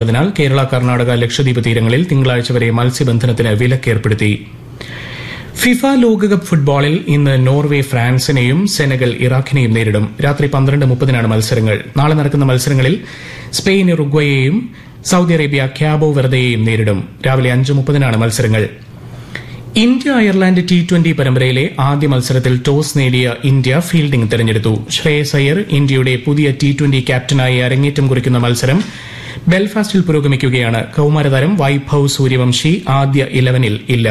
അതിനാൽ കേരള കർണാടക ലക്ഷദ്വീപ് തീരങ്ങളിൽ തിങ്കളാഴ്ച വരെ മത്സ്യബന്ധനത്തിന് വിലക്കേർപ്പെടുത്തി ഫിഫ ലോകകപ്പ് ഫുട്ബോളിൽ ഇന്ന് നോർവെ ഫ്രാൻസിനെയും സെനഗൽ ഇറാഖിനെയും നേരിടും രാത്രി പന്ത്രണ്ട് മുപ്പതിനാണ് മത്സരങ്ങൾ നാളെ നടക്കുന്ന മത്സരങ്ങളിൽ സ്പെയിൻ ഉറുഗ്വയെയും സൌദി അറേബ്യ ക്യാബോ വെർദയെയും നേരിടും രാവിലെ അഞ്ച് മുപ്പതിനാണ് മത്സരങ്ങൾ ഇന്ത്യ അയർലാൻഡ് ടി ട്വന്റി പരമ്പരയിലെ ആദ്യ മത്സരത്തിൽ ടോസ് നേടിയ ഇന്ത്യ ഫീൽഡിംഗ് തെരഞ്ഞെടുത്തു ശ്രേയസ് അയ്യർ ഇന്ത്യയുടെ പുതിയ ടി ട്വന്റി ക്യാപ്റ്റനായി അരങ്ങേറ്റം കുറിക്കുന്ന മത്സരം ബെൽഫാസ്റ്റിൽ പുരോഗമിക്കുകയാണ് കൌമാരതാരം വൈഭവ് സൂര്യവംശി ആദ്യ ഇലവനിൽ ഇല്ല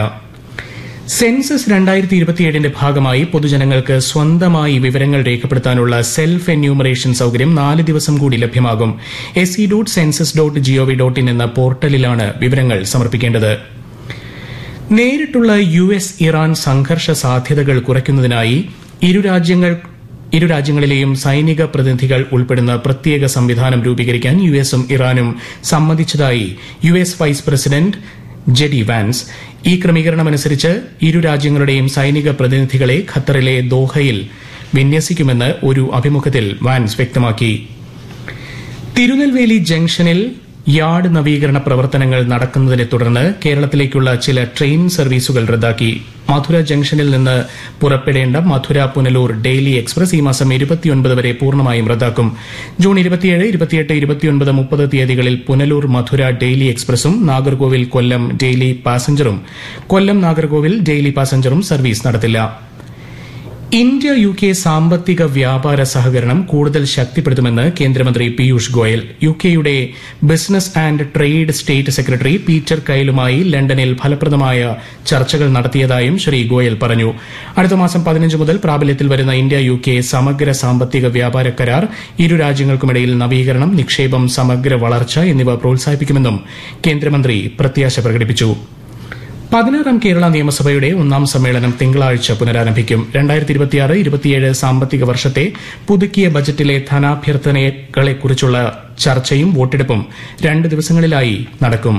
സെൻസസ് രണ്ടായിരത്തി ഇരുപത്തിയേഴിന്റെ ഭാഗമായി പൊതുജനങ്ങൾക്ക് സ്വന്തമായി വിവരങ്ങൾ രേഖപ്പെടുത്താനുള്ള സെൽഫ് എന്യൂമറേഷൻ സൌകര്യം നാല് ദിവസം കൂടി ലഭ്യമാകും S E dot census dot GOV dot in എന്ന പോർട്ടലിലാണ് വിവരങ്ങൾ സമർപ്പിക്കേണ്ടത് നേരിട്ടുള്ള യു എസ് ഇറാൻ സംഘർഷ സാധ്യതകൾ കുറയ്ക്കുന്നതിനായി ഇരു രാജ്യങ്ങൾ ഇരു രാജ്യങ്ങളിലെയും സൈനിക പ്രതിനിധികൾ ഉൾപ്പെടുന്ന പ്രത്യേക സംവിധാനം രൂപീകരിക്കാൻ യു എസും ഇറാനും സമ്മതിച്ചതായി U S vice president JD Vance ഈ ക്രമീകരണമനുസരിച്ച് ഇരു രാജ്യങ്ങളുടെയും സൈനിക പ്രതിനിധികളെ ഖത്തറിലെ ദോഹയിൽ വിന്യസിക്കുമെന്ന് ഒരു അഭിമുഖത്തിൽ വാൻസ് വ്യക്തമാക്കി തിരുനെൽവേലി ജംഗ്ഷനിൽ യാർഡ് നവീകരണ പ്രവർത്തനങ്ങൾ നടക്കുന്നതിനെ തുടർന്ന് കേരളത്തിലേക്കുള്ള ചില ട്രെയിൻ സർവീസുകൾ റദ്ദാക്കി മധുര ജംഗ്ഷനിൽ നിന്ന് പുറപ്പെടേണ്ട മധുര പുനലൂർ ഡെയിലി എക്സ്പ്രസ് ഈ മാസം ഇരുപത്തിയൊൻപത് വരെ പൂർണ്ണമായും റദ്ദാക്കും ജൂൺ ഇരുപത്തിയേഴ് ഇരുപത്തിയെട്ട് ഇരുപത്തിയൊൻപത് മുപ്പത് തീയതികളിൽ പുനലൂർ മധുര ഡെയിലി എക്സ്പ്രസും നാഗർകോവിൽ കൊല്ലം ഡെയിലി പാസഞ്ചറും കൊല്ലം നാഗർകോവിൽ ഡെയിലി പാസഞ്ചറും സർവീസ് നടത്തില്ല ഇന്ത്യ യു കെ സാമ്പത്തിക വ്യാപാര സഹകരണം കൂടുതൽ ശക്തിപ്പെടുത്തുമെന്ന് കേന്ദ്രമന്ത്രി പീയൂഷ് ഗോയൽ യു കെയുടെ business and trade state secretary Peter കൈലുമായി ലണ്ടനിൽ ഫലപ്രദമായ ചർച്ചകൾ നടത്തിയതായും ശ്രീ ഗോയൽ പറഞ്ഞു അടുത്ത മാസം പതിനഞ്ച് മുതൽ പ്രാബല്യത്തിൽ വരുന്ന ഇന്ത്യ യു കെ സമഗ്ര സാമ്പത്തിക വ്യാപാര കരാർ ഇരു രാജ്യങ്ങൾക്കുമിടയിൽ നവീകരണം നിക്ഷേപം സമഗ്ര വളർച്ച എന്നിവ പ്രോത്സാഹിപ്പിക്കുമെന്നും കേന്ദ്രമന്ത്രി പ്രത്യാശ പ്രകടിപ്പിച്ചു പതിനാറാം കേരള നിയമസഭയുടെ ഒന്നാം സമ്മേളനം തിങ്കളാഴ്ച പുനരാരംഭിക്കും രണ്ടായിരത്തി ഇരുപത്തിയാറ് ഇരുപത്തിയേഴ് സാമ്പത്തിക വർഷത്തെ പുതുക്കിയ ബജറ്റിലെ ധനാഭ്യർത്ഥനകളെക്കുറിച്ചുള്ള ചർച്ചയും വോട്ടെടുപ്പും രണ്ട് ദിവസങ്ങളിലായി നടക്കും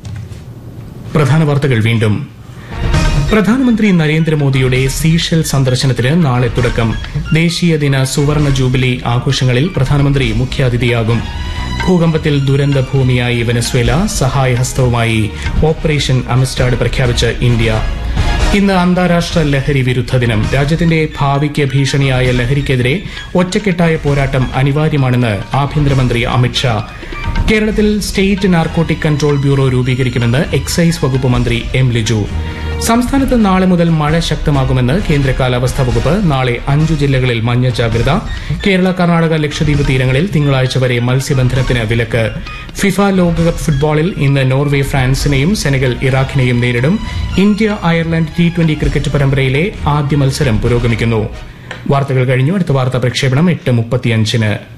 പ്രധാന വാർത്തകൾ വീണ്ടും പ്രധാനമന്ത്രി നരേന്ദ്രമോദിയുടെ സീഷൽ സന്ദർശനത്തിന് നാളെ തുടക്കം ദേശീയ ദിന സുവർണ ജൂബിലി ആഘോഷങ്ങളിൽ പ്രധാനമന്ത്രി മുഖ്യാതിഥിയാകും ഭൂകമ്പത്തിൽ ദുരന്ത ഭൂമിയായി വെനസ്വേല സഹായഹസ്തവുമായി ഓപ്പറേഷൻ അമിസ്റ്റാഡ് പ്രഖ്യാപിച്ച് ഇന്ത്യ ഇന്ന് അന്താരാഷ്ട്ര ലഹരി വിരുദ്ധ ദിനം രാജ്യത്തിന്റെ ഭാവിക്ക് ഭീഷണിയായ ലഹരിക്കെതിരെ ഒറ്റക്കെട്ടായ പോരാട്ടം അനിവാര്യമാണെന്ന് ആഭ്യന്തരമന്ത്രി അമിത്ഷാ കേരളത്തിൽ സ്റ്റേറ്റ് നാർക്കോട്ടിക് കൺട്രോൾ ബ്യൂറോ രൂപീകരിക്കുമെന്ന് എക്സൈസ് വകുപ്പ് മന്ത്രി എം ലിജു സംസ്ഥാനത്ത് നാളെ മുതൽ മഴ ശക്തമാകുമെന്ന് കേന്ദ്ര കാലാവസ്ഥാ വകുപ്പ് നാളെ അഞ്ചു ജില്ലകളിൽ മഞ്ഞ ജാഗ്രത കേരള കർണാടക ലക്ഷദ്വീപ് തീരങ്ങളിൽ തിങ്കളാഴ്ച വരെ മത്സ്യബന്ധനത്തിന് വിലക്ക് ഫിഫ ലോകകപ്പ് ഫുട്ബോളിൽ ഇന്ന് നോർവെ ഫ്രാൻസിനെയും സെനഗൽ ഇറാഖിനെയും നേരിടും India Ireland T twenty cricket പരമ്പരയിലെ ആദ്യ മത്സരം പുരോഗമിക്കുന്നു വാർത്തകൾ കഴിഞ്ഞു അടുത്ത വാർത്താ പ്രക്ഷേപണം എട്ട് മുപ്പത്തിയഞ്ചിന്